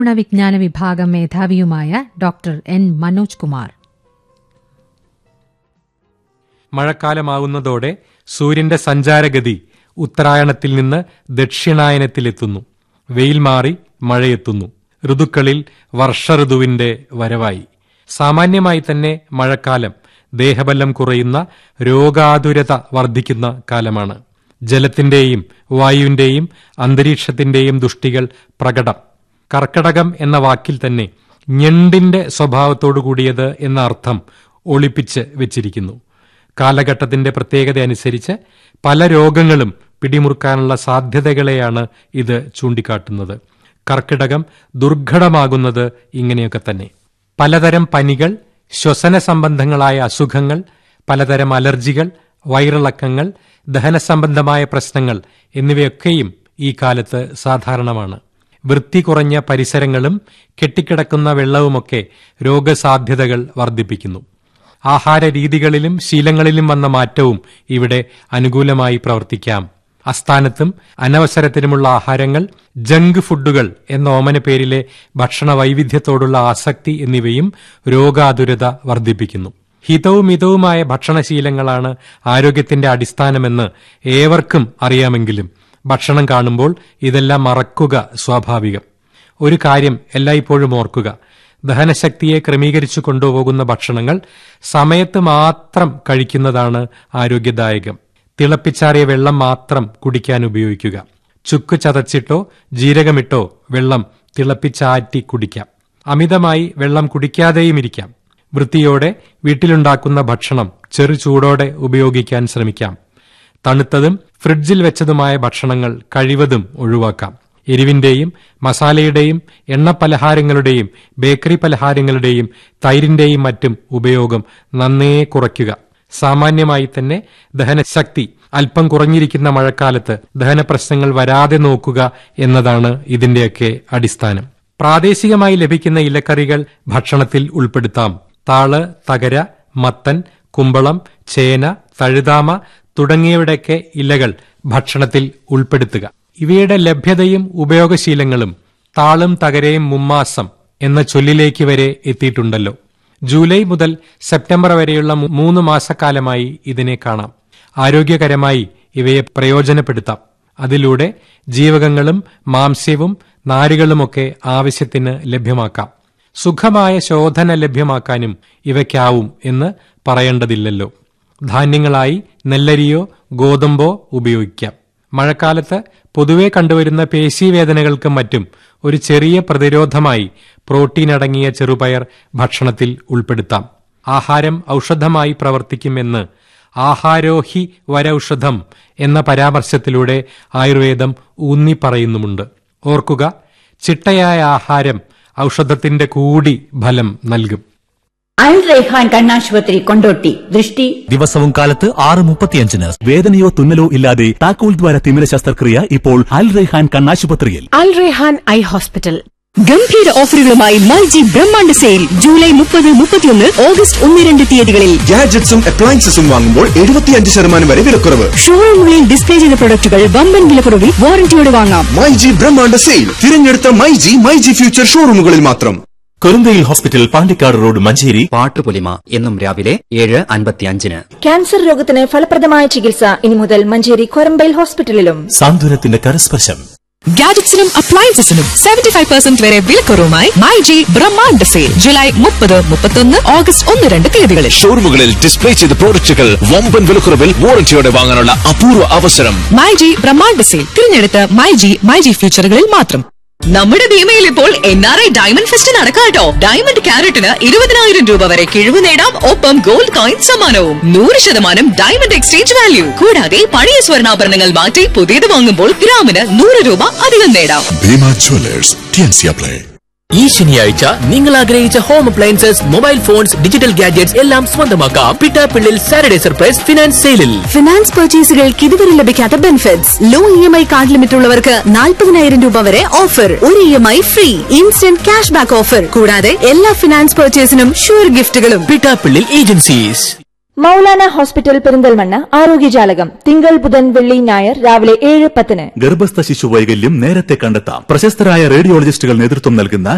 ഗുണവിജ്ഞാന വിഭാഗം മേധാവിയുമായ doctor N Manoj Kumar മഴക്കാലമാകുന്നതോടെ സൂര്യന്റെ സഞ്ചാരഗതി ഉത്തരായണത്തിൽ നിന്ന് ദക്ഷിണായനത്തിലെത്തുന്നു വെയിൽ മാറി മഴയെത്തുന്നു ഋതുക്കളിൽ വർഷഋതുവിന്റെ വരവായി സാമാന്യമായി തന്നെ മഴക്കാലം ദേഹബലം കുറയുന്ന രോഗാതുരത വർദ്ധിക്കുന്ന കാലമാണ് ജലത്തിന്റെയും വായുവിന്റെയും അന്തരീക്ഷത്തിന്റെയും ദുഷ്ടികൾ പ്രകടം കർക്കടകം എന്ന വാക്കിൽ തന്നെ ഞണ്ടിന്റെ സ്വഭാവത്തോടു കൂടിയത് എന്ന അർത്ഥം ഒളിപ്പിച്ച് വെച്ചിരിക്കുന്നു കാലഘട്ടത്തിന്റെ പ്രത്യേകത അനുസരിച്ച് പല രോഗങ്ങളും പിടിമുറുക്കാനുള്ള സാധ്യതകളെയാണ് ഇത് ചൂണ്ടിക്കാട്ടുന്നത് കർക്കിടകം ദുർഘടമാകുന്നത് ഇങ്ങനെയൊക്കെ തന്നെ പലതരം പനികൾ ശ്വസന സംബന്ധങ്ങളായ അസുഖങ്ങൾ പലതരം അലർജികൾ വയറിളക്കങ്ങൾ ദഹന സംബന്ധമായ പ്രശ്നങ്ങൾ എന്നിവയൊക്കെയും ഈ കാലത്ത് സാധാരണമാണ് വൃത്തി കുറഞ്ഞ പരിസരങ്ങളും കെട്ടിക്കിടക്കുന്ന വെള്ളവുമൊക്കെ രോഗസാധ്യതകൾ വർദ്ധിപ്പിക്കുന്നു ആഹാര രീതികളിലും ശീലങ്ങളിലും വന്ന മാറ്റവും ഇവിടെ അനുകൂലമായി പ്രവർത്തിക്കാം അസ്ഥാനത്തും അനവസരത്തിനുമുള്ള ആഹാരങ്ങൾ ജങ്ക് ഫുഡുകൾ എന്ന ഓമന പേരിലെ ഭക്ഷണ വൈവിധ്യത്തോടുള്ള ആസക്തി എന്നിവയും രോഗാതുരത വർദ്ധിപ്പിക്കുന്നു ഹിതവും മിതവുമായ ഭക്ഷണശീലങ്ങളാണ് ആരോഗ്യത്തിന്റെ അടിസ്ഥാനമെന്ന് ഏവർക്കും അറിയാമെങ്കിലും ഭക്ഷണം കാണുമ്പോൾ ഇതെല്ലാം മറക്കുക സ്വാഭാവികം ഒരു കാര്യം എല്ലായ്പ്പോഴും ഓർക്കുക ദഹനശക്തിയെ ക്രമീകരിച്ചു കൊണ്ടുപോകുന്ന ഭക്ഷണങ്ങൾ സമയത്ത് മാത്രം കഴിക്കുന്നതാണ് ആരോഗ്യദായകം തിളപ്പിച്ചാറിയ വെള്ളം മാത്രം കുടിക്കാൻ ഉപയോഗിക്കുക ചുക്ക് ചതച്ചിട്ടോ ജീരകമിട്ടോ വെള്ളം തിളപ്പിച്ചാറ്റി കുടിക്കാം അമിതമായി വെള്ളം കുടിക്കാതെയും ഇരിക്കാം വൃത്തിയോടെ വീട്ടിലുണ്ടാക്കുന്ന ഭക്ഷണം ചെറു ചൂടോടെ ഉപയോഗിക്കാൻ ശ്രമിക്കാം തണുത്തതും ഫ്രിഡ്ജിൽ വെച്ചതുമായ ഭക്ഷണങ്ങൾ കഴിവതും ഒഴിവാക്കാം എരിവിന്റെയും മസാലയുടെയും എണ്ണപ്പലഹാരങ്ങളുടെയും ബേക്കറി പലഹാരങ്ങളുടെയും തൈരിന്റെയും മറ്റും ഉപയോഗം നന്നേ കുറയ്ക്കുക സാമാന്യമായി തന്നെ ദഹനശക്തി അല്പം കുറഞ്ഞിരിക്കുന്ന മഴക്കാലത്ത് ദഹന പ്രശ്നങ്ങൾ വരാതെ നോക്കുക എന്നതാണ് ഇതിന്റെയൊക്കെ അടിസ്ഥാനം പ്രാദേശികമായി ലഭിക്കുന്ന ഇലക്കറികൾ ഭക്ഷണത്തിൽ ഉൾപ്പെടുത്താം താള് തകര മത്തൻ കുമ്പളം ചേന തഴുതാമ തുടങ്ങിയവയുടെയൊക്കെ ഇലകൾ ഭക്ഷണത്തിൽ ഉൾപ്പെടുത്തുക ഇവയുടെ ലഭ്യതയും ഉപയോഗശീലങ്ങളും താളും തകരയും മുമ്മാസം എന്ന ചൊല്ലിലേക്ക് വരെ എത്തിയിട്ടുണ്ടല്ലോ ജൂലൈ മുതൽ സെപ്റ്റംബർ വരെയുള്ള മൂ- മൂന്ന് മാസക്കാലമായി ഇതിനെ കാണാം ആരോഗ്യകരമായി ഇവയെ പ്രയോജനപ്പെടുത്താം അതിലൂടെ ജീവകങ്ങളും മാംസ്യവും നാരുകളുമൊക്കെ ആവശ്യത്തിന് ലഭ്യമാക്കാം സുഖമായ ശോധന ലഭ്യമാക്കാനും ഇവയ്ക്കാവും എന്ന് പറയേണ്ടതില്ലല്ലോ ധാന്യങ്ങളായി നെല്ലരിയോ ഗോതമ്പോ ഉപയോഗിക്കാം മഴക്കാലത്ത് പൊതുവെ കണ്ടുവരുന്ന പേശീവേദനകൾക്കും മറ്റും ഒരു ചെറിയ പ്രതിരോധമായി പ്രോട്ടീൻ അടങ്ങിയ ചെറുപയർ ഭക്ഷണത്തിൽ ഉൾപ്പെടുത്താം ആഹാരം ഔഷധമായി പ്രവർത്തിക്കുമെന്ന് ആഹാരോഹി വരൌഷധം എന്ന പരാമർശത്തിലൂടെ ആയുർവേദം ഊന്നി പറയുന്നുമുണ്ട് ഓർക്കുക ചിട്ടയായ ആഹാരം ഔഷധത്തിന്റെ കൂടി ഫലം നൽകും അൽ റൈഹാൻ കണ്ണാശുപത്രി കൊണ്ടോട്ടി ദൃഷ്ടി ദിവസവും കാലത്ത് ആറ് മുപ്പത്തിയഞ്ചിന് വേദനയോ തുന്നലോ ഇല്ലാതെ താക്കോൽ ദ്വാര തിമിര ശസ്ത്രക്രിയ ഇപ്പോൾ അൽ റെഹാൻ കണ്ണാശുപത്രിയിൽ അൽ റെഹാൻ ഐ ഹോസ്പിറ്റൽ ഗംഭീര ഓഫറുകളുമായി മൈജി ബ്രഹ്മാണ്ഡ സെയിൽ ജൂലൈ മുപ്പത് മുപ്പത്തിയൊന്ന് ഓഗസ്റ്റ് ഒന്ന് രണ്ട് തീയതികളിൽ ഗാഡ്ജറ്റ്സും അപ്ലയൻസസും വാങ്ങുമ്പോൾ എഴുപത്തിയഞ്ച് ശതമാനം വരെ വിലക്കുറവ് ഷോറൂമുകളിൽ ഡിസ്പ്ലേ ചെയ്ത പ്രൊഡക്റ്റുകൾ വമ്പൻ വിലക്കുറവിൽ വാറന്റിയോടെ വാങ്ങാം മൈ ജി ബ്രഹ്മാണ്ഡ സെയിൽ തിരഞ്ഞെടുത്ത my G my G future ഷോറൂമുകളിൽ മാത്രം കുറുന്തയിൽ ഹോസ്പിറ്റൽ പാണ്ടിക്കാട് റോഡ് മഞ്ചേരി പാട്ടുപൊലിമ എന്നും രാവിലെ ഏഴ് അൻപത്തിയഞ്ചിന് ക്യാൻസർ രോഗത്തിന് ഫലപ്രദമായ ചികിത്സ ഇനി മുതൽ മഞ്ചേരി കൊരമ്പയിൽ ഹോസ്പിറ്റലിലും സാന്ത്വനത്തിന്റെ കരസ്പർശം ഗാഡറ്റ്സിനും അപ്ലയൻസസിനും സെവന്റി ഫൈവ് പെർസെന്റ് വരെ വിലക്കുറവുമായി മൈ ജി ബ്രഹ്മാണ്ഡ സെയിൽ ജൂലൈ മുപ്പത് മുപ്പത്തൊന്ന് ഓഗസ്റ്റ് ഒന്ന് രണ്ട് തീയതികളിൽ ഷോറൂമുകളിൽ ഡിസ്പ്ലേ ചെയ്ത പ്രോഡക്റ്റുകൾ വമ്പൻ വിലക്കുറവിൽ വാറന്റിയോടെ വാങ്ങാനുള്ള അപൂർവ അവസരം മൈ ജി ബ്രഹ്മാണ്ഡ സെയിൽ തിരഞ്ഞെടുത്ത മൈ ജി മൈ ജി ഫ്യൂച്ചറുകളിൽ മാത്രം നമ്മുടെ ഭീമയിൽ ഇപ്പോൾ N R I diamond fest നടക്കാട്ടോ ഡയമണ്ട് ക്യാരറ്റിന് ഇരുപതിനായിരം രൂപ വരെ കിഴിവ് നേടാം ഒപ്പം ഗോൾഡ് കോയിൻ സമ്മാനവും നൂറ് ശതമാനം ഡയമണ്ട് എക്സ്ചേഞ്ച് വാല്യൂ കൂടാതെ പഴയ സ്വർണ്ണാഭരണങ്ങൾ മാറ്റി പുതിയത് വാങ്ങുമ്പോൾ ഗ്രാമിന് നൂറ് രൂപ അധികം നേടാം ഭീമ ജ്വല്ലേഴ്സ് ടിയൻസിയ പ്ലേ ഈ ശനിയാഴ്ച നിങ്ങൾ ആഗ്രഹിച്ച home appliances mobile phones digital gadgets എല്ലാം സ്വന്തമാക്കാം പിട്ടാപ്പിള്ളിൽ സാറ്റർഡേ സർപ്രൈസ് ഫിനാൻസ് സെയിലിൽ ഫിനാൻസ് പർച്ചേസുകൾക്ക് ഇതുവരെ ലഭിക്കാത്ത benefits low E M I card limit ഉള്ളവർക്ക് നാൽപ്പതിനായിരം രൂപ വരെ ഓഫർ ഒരു E M I free instant cash back offer കൂടാതെ എല്ലാ ഫിനാൻസ് പർച്ചേസിനും ഷുവർ ഗിഫ്റ്റുകളും പിട്ടാപ്പിള്ളിൽ ഏജൻസീസ് മൗലാന ഹോസ്പിറ്റൽ പെരിന്തൽമണ്ണ ആരോഗ്യജാലകം തിങ്കൾ ബുധൻ വെള്ളി ഞായർ രാവിലെ ഏഴ് പത്തിന് ഗർഭസ്ഥ ശിശു വൈകല്യം നേരത്തെ കണ്ടെത്താം പ്രശസ്തരായ റേഡിയോളജിസ്റ്റുകൾ നേതൃത്വം നൽകുന്ന